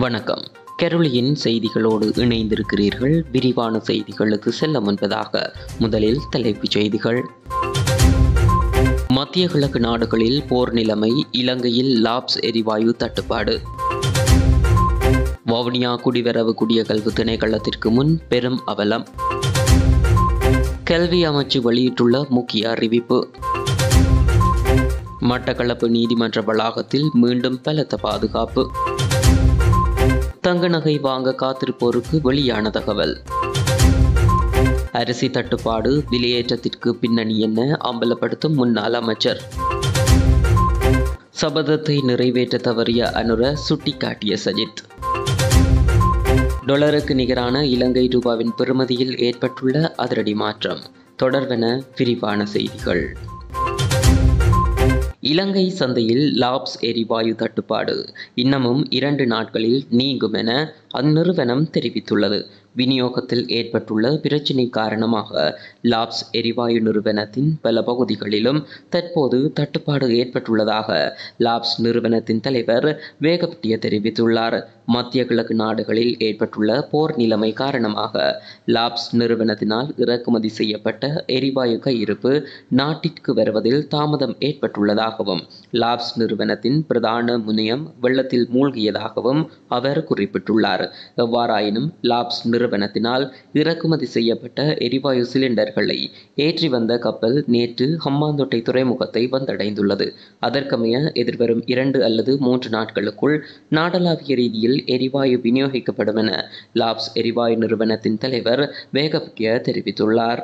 வணக்கம் கெரோலியின் செய்திகளோடு இணைந்திருக்கிறீர்கள் விரிவான செய்திகளுக்கு செல்ல முன்பதாக முதலில் தலைப்புச் செய்திகள் மத்திய கிழக்கு நாடுகளில் போர் நிலைமை இலங்கையில் லாப்ஸ் எரிவாயு தட்டுப்பாடு வவுனியா குடிவரவு குடியகல்வு திணைக்களத்திற்கு முன் பெரும் அவலம் கல்வி அமைச்சு வெளியிட்டுள்ள முக்கிய அறிவிப்பு மட்டக்களப்பு நீதிமன்ற வளாகத்தில் மீண்டும் பலத்த பாதுகாப்பு தங்க நகை வாங்க காத்திருப்போருக்கு வெளியான தகவல் அரிசி தட்டுப்பாடு விலையேற்றத்திற்கு பின்னணி என்ன அம்பலப்படுத்தும் முன்னாள் அமைச்சர் சபதத்தை நிறைவேற்ற தவறிய அனுர சுட்டிக்காட்டிய சஜித் டொலருக்கு நிகரான இலங்கை ரூபாவின் பெறுமதியில் ஏற்பட்டுள்ள அதிரடி மாற்றம் தொடர்வென விரிவான செய்திகள் இலங்கை சந்தையில் லாப்ஸ் எரிவாயு தட்டுப்பாடு இன்னமும் இரண்டு நாட்களில் நீங்கும் என அந்நிறுவனம் தெரிவித்துள்ளது விநியோகத்தில் ஏற்பட்டுள்ள பிரச்சினை காரணமாக லாப்ஸ் எரிவாயு நிறுவனத்தின் பல பகுதிகளிலும் தற்போது தட்டுப்பாடு ஏற்பட்டுள்ளதாக லாப்ஸ் நிறுவனத்தின் தலைவர் வேகப்பட்டிய தெரிவித்துள்ளார் மத்திய கிழக்கு நாடுகளில் ஏற்பட்டுள்ள போர் நிலைமை காரணமாக லாப்ஸ் நிறுவனத்தினால் இறக்குமதி செய்யப்பட்ட எரிவாயு கையிருப்பு நாட்டிற்கு வருவதில் தாமதம் ஏற்பட்டுள்ளதாகவும் லாப்ஸ் நிறுவனத்தின் பிரதான முனையம் வெள்ளத்தில் மூழ்கியதாகவும் அவர் குறிப்பிட்டுள்ளார் எவ்வாறாயினும் லாப்ஸ் நிறுவனத்தினால் இறக்குமதி செய்யப்பட்ட எரிவாயு சிலிண்டர்களை ஏற்றி வந்த கப்பல் நேற்று ஹம்மாந்தோட்டை துறைமுகத்தை வந்தடைந்துள்ளது அதற்கமைய எதிர்வரும் இரண்டு அல்லது மூன்று நாட்களுக்குள் நாடளாவிய ரீதியில் எரிவாயு விநியோகிக்கப்படும் என லாப்ஸ் எரிவாயு நிறுவனத்தின் தலைவர் வேகப்பட்டிய தெரிவித்துள்ளார்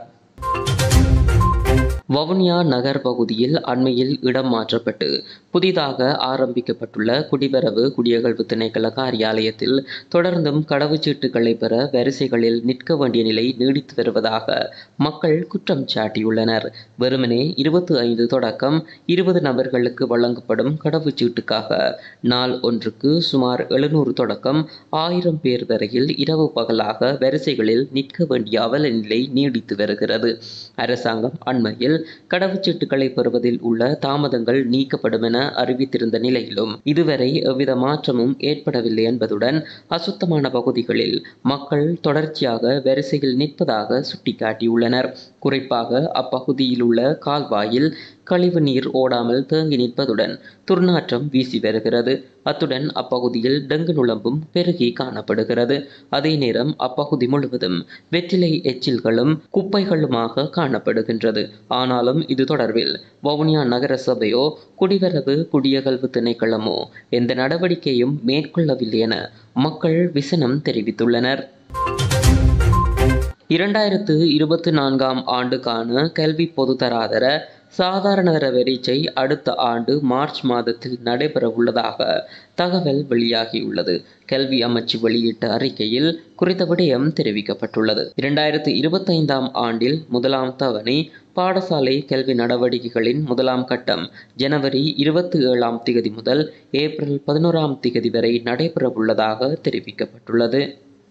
வவுனியா நகர் பகுதியில் அண்மையில் இடம் மாற்றப்பட்டு புதிதாக ஆரம்பிக்கப்பட்டுள்ள குடிவரவு குடியகழ்வு திணைக்கள காரியாலயத்தில் தொடர்ந்தும் கடவுச்சீட்டுகளை பெற வரிசைகளில் நிற்க வேண்டிய நிலை நீடித்து வருவதாக மக்கள் குற்றம் சாட்டியுள்ளனர் வெறுமனே இருபத்தி ஐந்து தொடக்கம் இருபது நபர்களுக்கு வழங்கப்படும் கடவுச்சீட்டுக்காக நாள் ஒன்றுக்கு சுமார் எழுநூறு தொடக்கம் ஆயிரம் பேர் வரையில் இரவு பகலாக வரிசைகளில் நிற்க வேண்டிய அவல நிலை நீடித்து வருகிறது அரசாங்கம் அண்மையில் கடவுச்சீட்டுகளை பெறுவதில் உள்ள தாமதங்கள் நீக்கப்படும் என அறிவித்திருந்த நிலையிலும் இதுவரை எவ்வித மாற்றமும் ஏற்படவில்லை என்பதுடன் அசுத்தமான பகுதிகளில் மக்கள் தொடர்ச்சியாக வரிசையில் நிற்பதாக சுட்டிக்காட்டியுள்ளனர் குறிப்பாக அப்பகுதியில் உள்ள கால்வாயில் கழிவு நீர் ஓடாமல் தேங்கி நிற்பதுடன் துர்நாற்றம் வீசி வருகிறது அத்துடன் அப்பகுதியில் டெங்கு நுழம்பும் பெருகி காணப்படுகிறது அதே நேரம் அப்பகுதி முழுவதும் வெற்றிலை எச்சில்களும் குப்பைகளுமாக காணப்படுகின்றது ஆனாலும் இது தொடர்பில் வவுனியா நகர சபையோ குடிவரவு குடியகல்வு திணைக்களமோ எந்த நடவடிக்கையும் மேற்கொள்ளவில்லை என மக்கள் விசனம் தெரிவித்துள்ளனர் இரண்டாயிரத்து இருபத்தி நான்காம் ஆண்டுக்கான கல்வி பொதுத்தராதர சாதாரண தர பரீட்சை அடுத்த ஆண்டு மார்ச் மாதத்தில் நடைபெற உள்ளதாக தகவல் வெளியாகியுள்ளது கல்வி அமைச்சு வெளியிட்ட அறிக்கையில் குறித்த விடயம் தெரிவிக்கப்பட்டுள்ளது இரண்டாயிரத்தி இருபத்தைந்தாம் ஆண்டில் முதலாம் தவணை பாடசாலை கல்வி நடவடிக்கைகளின் முதலாம் கட்டம் ஜனவரி இருபத்தி ஏழாம் திகதி முதல் ஏப்ரல் பதினோராம் திகதி வரை நடைபெறவுள்ளதாக தெரிவிக்கப்பட்டுள்ளது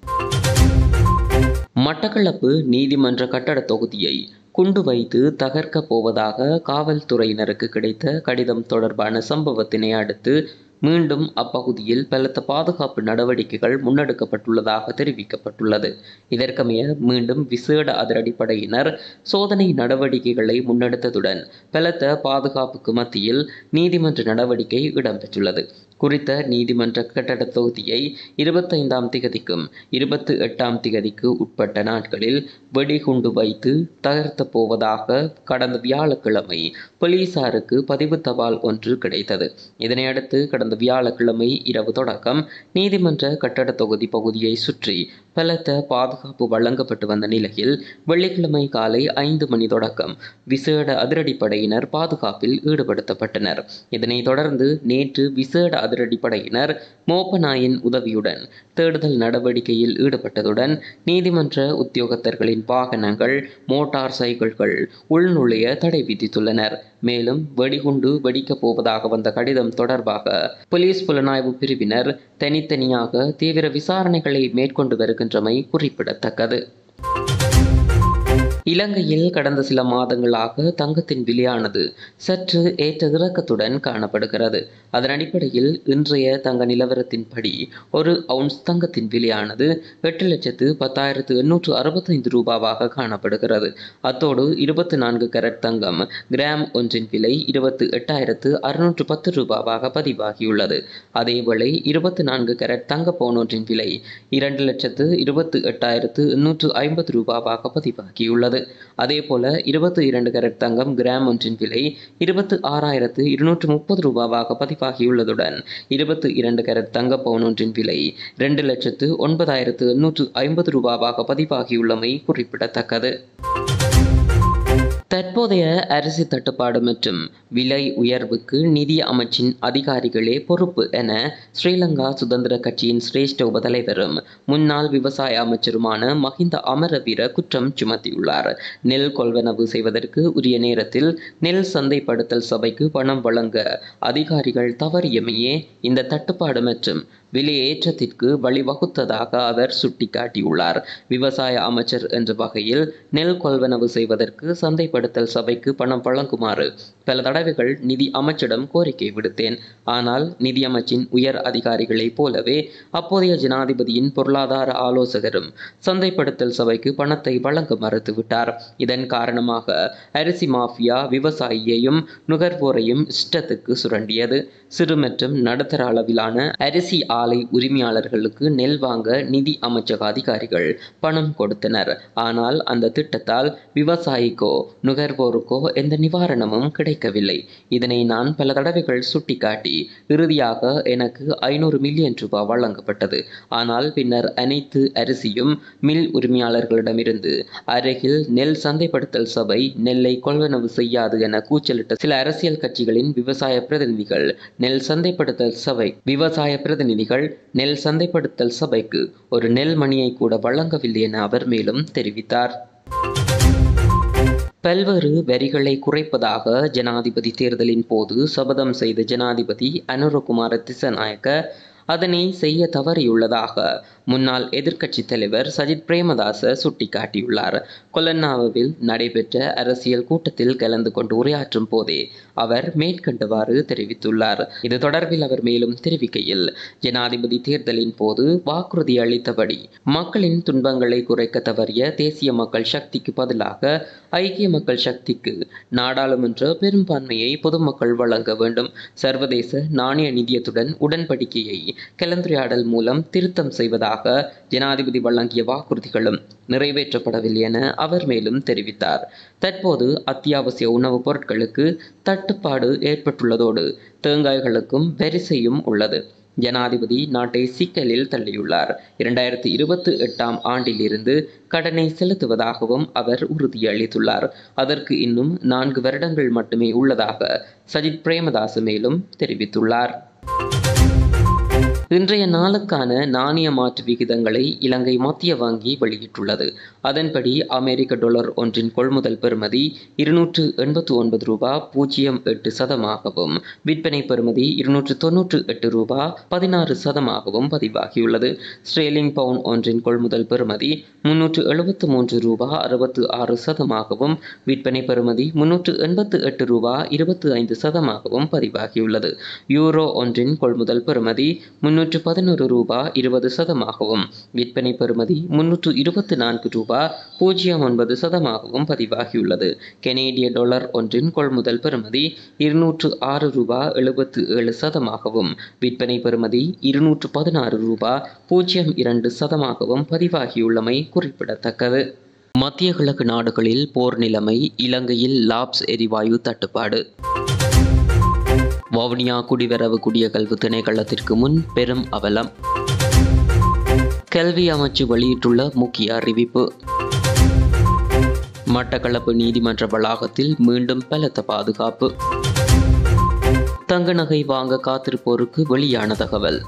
மட்டக்களப்பு நீதிமன்ற கட்டட தொகுதியை குண்டு வைத்து தகர்க்கப் போவதாக காவல்துறையினருக்கு கிடைத்த கடிதம் தொடர்பான சம்பவத்தினை அடுத்து மீண்டும் அப்பகுதியில் பலத்த பாதுகாப்பு நடவடிக்கைகள் முன்னெடுக்கப்பட்டுள்ளதாக தெரிவிக்கப்பட்டுள்ளது இதற்கமைய மீண்டும் விசேட அதிரடிப்படையினர் சோதனை நடவடிக்கைகளை முன்னெடுத்ததுடன் பலத்த பாதுகாப்புக்கு மத்தியில் நீதிமன்ற நடவடிக்கை இடம்பெற்றுள்ளது குறித்த நீதிமன்ற கட்டட தொகுதியை இருபத்தைந்தாம் திகதிக்கும் இருபத்தி எட்டாம் திகதிக்கு உட்பட்ட நாட்களில் வெடிகுண்டு வைத்து தகர்த்த போவதாக கடந்த வியாழக்கிழமை போலீசாருக்கு பதிவு தபால் ஒன்று கிடைத்தது இதனையடுத்து கடந்த வியாழக்கிழமை இரவு தொடக்கம் நீதிமன்ற கட்டட தொகுதி பகுதியை சுற்றி பலத்த பாதுகாப்பு வழங்கப்பட்டு வந்த நிலையில் வெள்ளிக்கிழமை காலை ஐந்து மணி தொடக்கம் விசேட அதிரடிப்படையினர் பாதுகாப்பில் ஈடுபடுத்தப்பட்டனர் இதனைத் தொடர்ந்து நேற்று விசேட அதிரடிப்படையினர் மோப்பநாயின் உதவியுடன் தேடுதல் நடவடிக்கையில் ஈடுபட்டதுடன் நீதிமன்ற உத்தியோகத்தர்களின் வாகனங்கள் மோட்டார் சைக்கிள்கள் உள்நுழைய தடை விதித்துள்ளனர் மேலும் வெடிகுண்டு வெடிக்கப் போவதாக வந்த கடிதம் தொடர்பாக போலீஸ் புலனாய்வு பிரிவினர் தனித்தனியாக தீவிர விசாரணைகளை மேற்கொண்டு வருகின்றமை குறிப்பிடத்தக்கது இலங்கையில் கடந்த சில மாதங்களாக தங்கத்தின் விலையானது சற்று ஏற்ற இறக்கத்துடன் காணப்படுகிறது அதன் அடிப்படையில் இன்றைய தங்க நிலவரத்தின்படி ஒரு அவுன்ஸ் தங்கத்தின் விலையானது எட்டு லட்சத்து பத்தாயிரத்து எண்ணூற்று அறுபத்தைந்து ரூபாவாக காணப்படுகிறது அத்தோடு இருபத்தி நான்கு கரட் தங்கம் கிராம் ஒன்றின் விலை இருபத்து எட்டாயிரத்து அறுநூற்று பத்து ரூபாவாக பதிவாகியுள்ளது அதேவேளை இருபத்தி நான்கு கரட் தங்க பவுன் ஒன்றின் விலை இரண்டு லட்சத்து இருபத்து எட்டாயிரத்து எண்ணூற்று ஐம்பது ரூபாவாக பதிவாகியுள்ளது அதேபோல இருபத்தி இரண்டு கரட் தங்கம் கிராம் ஒன்றின் விலை இருபத்து ஆறாயிரத்து இருநூற்று முப்பது ரூபாவாக பதிவாகியுள்ளதுடன் இருபத்து இரண்டு கரட் தங்க பவுன் ஒன்றின் விலை இரண்டு லட்சத்து ஒன்பதாயிரத்து எண்ணூற்று ஐம்பது ரூபாவாக பதிவாகியுள்ளமை குறிப்பிடத்தக்கது தற்போதைய அரிசி தட்டுப்பாடு மற்றும் விலை உயர்வுக்கு நிதி அமைச்சின் அதிகாரிகளே பொறுப்பு என ஸ்ரீலங்கா சுதந்திர கட்சியின் சிரேஷ்ட உபதலைவரும் முன்னாள் விவசாய அமைச்சருமான மஹிந்த அமரவீர குற்றம் சுமத்தியுள்ளார் நெல் கொள்வனவு செய்வதற்கு உரிய நேரத்தில் நெல் சந்தைப்படுத்தல் சபைக்கு பணம் வழங்க அதிகாரிகள் தவறியமையே இந்த தட்டுப்பாடு மற்றும் விலையேற்றத்திற்கு வழிவகுத்ததாக அவர் சுட்டிக்காட்டியுள்ளார் விவசாய அமைச்சர் என்ற வகையில் நெல் கொள்வனவு செய்வதற்கு சந்தைப்படுத்தல் சபைக்கு பணம் வழங்குமாறு பல தடவைகள் நிதி அமைச்சிடம் கோரிக்கை விடுத்தேன் ஆனால் நிதி அமைச்சின் உயர் அதிகாரிகளைப் போலவே அப்போதைய ஜனாதிபதியின் பொருளாதார ஆலோசகரும் சந்தைப்படுத்தல் சபைக்கு பணத்தை வழங்க மறுத்துவிட்டார் இதன் காரணமாக அரிசி மாஃபியா விவசாயியையும் நுகர்வோரையும் இஷ்டத்துக்கு சுரண்டியது சிறு மற்றும் நடுத்தர அளவிலான அரிசி ஆலை உரிமையாளர்களுக்கு நெல் வாங்க நிதி அமைச்சக அதிகாரிகள் பணம் கொடுத்தனர் ஆனால் அந்த திட்டத்தால் விவசாயிக்கோ நுகர்வோருக்கோ எந்த நிவாரணமும் கிடைக்கவில்லை இதனை நான் பல தடவைகள் சுட்டிக்காட்டி இறுதியாக எனக்கு ஐநூறு மில்லியன் ரூபாய் வழங்கப்பட்டது ஆனால் பின்னர் அனைத்து அரிசியும் மில் உரிமையாளர்களிடமிருந்து அருகில் நெல் சந்தைப்படுத்தல் சபை நெல்லை கொள்வனவு செய்யாது என கூச்சலிட்ட சில அரசியல் கட்சிகளின் விவசாய பிரதிநிதிகள் நெல் சந்தைப்படுத்தல் சபை விவசாய பிரதிநிதிகள் நெல் சந்தைப்படுத்தல் சபைக்கு ஒரு நெல் மணியை கூட வழங்கவில்லை என அவர் மேலும் தெரிவித்தார் பல்வேறு வரிகளை குறைப்பதாக ஜனாதிபதி தேர்தலின் போது சபதம் செய்த ஜனாதிபதி அனுரகுமார திசநாயக்க அதனை செய்ய தவறியுள்ளதாக முன்னாள் எதிர்க்கட்சி தலைவர் சஜித் பிரேமதாச சுட்டிக்காட்டியுள்ளார் கொலன்னாவில் நடைபெற்ற அரசியல் கூட்டத்தில் கலந்து கொண்டு உரையாற்றும் போதே அவர் மேற்கண்டவாறு தெரிவித்துள்ளார் இது தொடர்பில் அவர் மேலும் தெரிவிக்கையில் ஜனாதிபதி தேர்தலின் போது வாக்குறுதி அளித்தபடி மக்களின் துன்பங்களை குறைக்க தவறிய தேசிய மக்கள் சக்திக்கு பதிலாக ஐக்கிய மக்கள் சக்திக்கு நாடாளுமன்ற பெரும்பான்மையை பொதுமக்கள் வழங்க வேண்டும் சர்வதேச நாணய நிதியத்துடன் உடன்படிக்கையை கலந்துரையாடல் மூலம் திருத்தம் செய்வதாக ஜனாதிபதி வழங்கிய வாக்குறுதிகளும் நிறைவேற்றப்படவில்லை என அவர் மேலும் தெரிவித்தார் தற்போது அத்தியாவசிய உணவுப் பொருட்களுக்கு தட்டுப்பாடு ஏற்பட்டுள்ளதோடு தேங்காய்களுக்கும் வரிசையும் உள்ளது ஜனாதிபதி நாட்டை சிக்கலில் தள்ளியுள்ளார் இரண்டாயிரத்தி இருபத்தி எட்டாம் ஆண்டிலிருந்து கடனை செலுத்துவதாகவும் அவர் உறுதியளித்துள்ளார் அதற்கு இன்னும் நான்கு வருடங்கள் மட்டுமே உள்ளதாக சஜித் பிரேமதாஸ் மேலும் தெரிவித்துள்ளார் இன்றைய நாளுக்கான நாணய மாற்று விகிதங்களை இலங்கை மத்திய வங்கி வெளியிட்டுள்ளது அதன்படி அமெரிக்க டாலர் ஒன்றின் கொள்முதல் பெறுமதி இருநூற்று எண்பத்து ஒன்பது ரூபா பூஜ்ஜியம் எட்டு சதமாகவும் விற்பனை பெறுமதி இருநூற்று தொன்னூற்று எட்டு ரூபா பதினாறு சதமாகவும் பதிவாகியுள்ளது ஸ்ட்ரேலிங் பவுன் ஒன்றின் கொள்முதல் பெறுமதி முன்னூற்று எழுபத்து மூன்று ரூபா அறுபத்து ஆறு சதமாகவும் விற்பனை பெறுமதி முன்னூற்று எண்பத்து எட்டு ரூபா இருபத்து ஐந்து சதமாகவும் பதிவாகியுள்ளது யூரோ ஒன்றின் கொள்முதல் பெறுமதி முன்னூற்று பதினோரு ரூபா இருபது சதமாகவும் விற்பனை பெறுமதி முன்னூற்று இருபத்தி நான்கு ரூபா பூஜ்ஜியம் ஒன்பது சதமாகவும் பதிவாகியுள்ளது கெனேடிய டாலர் ஒன்றின் கொள்முதல் பெறுமதி இருநூற்று ஆறு ரூபா எழுபத்து ஏழு சதமாகவும் விற்பனை பெறுமதி இருநூற்று பதினாறு ரூபா பூஜ்ஜியம் இரண்டு சதமாகவும் பதிவாகியுள்ளமை குறிப்பிடத்தக்கது மத்திய கிழக்கு நாடுகளில் போர் நிலைமை இலங்கையில் லாப்ஸ் எரிவாயு தட்டுப்பாடு வவுனியா குடிவரவு குடியகல்வு திணைக்களத்திற்கு முன் பெரும் அவலம் கல்வி அமைச்சு வெளியிட்டுள்ள முக்கிய அறிவிப்பு மட்டக்களப்பு நீதிமன்ற வளாகத்தில் மீண்டும் பலத்த பாதுகாப்பு தங்க நகை வாங்க காத்திருப்போருக்கு வெளியான தகவல்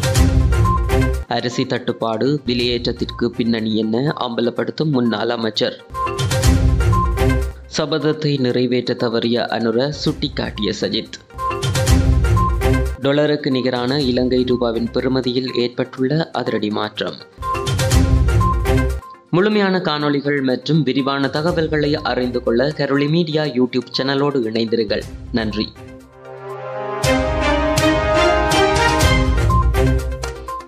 அரிசி தட்டுப்பாடு விலையேற்றத்திற்கு பின்னணி என்ன அம்பலப்படுத்தும் முன்னாள் அமைச்சர் சபதத்தை நிறைவேற்ற தவறிய அனுர சுட்டிக்காட்டிய சஜித் டொலருக்கு நிகரான இலங்கை ரூபாவின் பெறுமதியில் ஏற்பட்டுள்ள அதிரடி மாற்றம் முழுமையான காணொளிகள் மற்றும் விரிவான தகவல்களை அறிந்து கொள்ள கரோலி மீடியா யூடியூப் சேனலோடு இணைந்திருங்கள் நன்றி